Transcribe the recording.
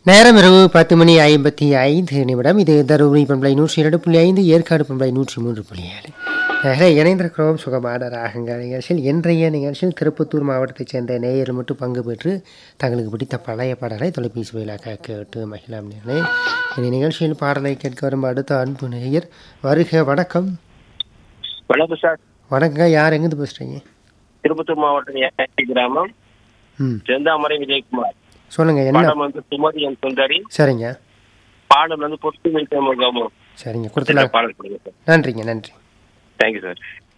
நேரம் இரவு பத்து மணி ஐம்பத்தி ஐந்து நிமிடம் இது தருமபுரி பண்பலை நூற்றி இரண்டு புள்ளி ஐந்து ஏற்காடு பண்பலை நூற்றி மூன்று புள்ளி ஏழு ஆக இணைந்திருக்கிறோம் சுகமான ராகங்கள் நிகழ்ச்சியில் இன்றைய நிகழ்ச்சியில் திருப்பத்தூர் மாவட்டத்தைச் சேர்ந்த நேயர்கள் மட்டும் பங்கு பெற்று தங்களுக்கு பிடித்த பழைய பாடலை தொலைபேசி வாயிலாக கேட்டு மகிழாம் நேர்களே இந்த நிகழ்ச்சியில் பாடலை கேட்க வரும் அடுத்த அன்பு நேயர் வருக வணக்கம் வணக்கம் சார் வணக்கம் யார் எங்கேருந்து பேசுகிறீங்க திருப்பத்தூர் மாவட்டம் ஏஆர்டி கிராமம் ம் செந்தாமரை விஜயகுமார் சொல்லுங்கள் என்ன படம் வந்து சுமதி என் சுந்தரி சரிங்க பாடல் வந்து பொட்டு வைத்த முகமும் சரிங்க கொடுத்துலாம் பாடல் கொடுங்க சார் நன்றிங்க நன்றி தேங்க்யூ சார்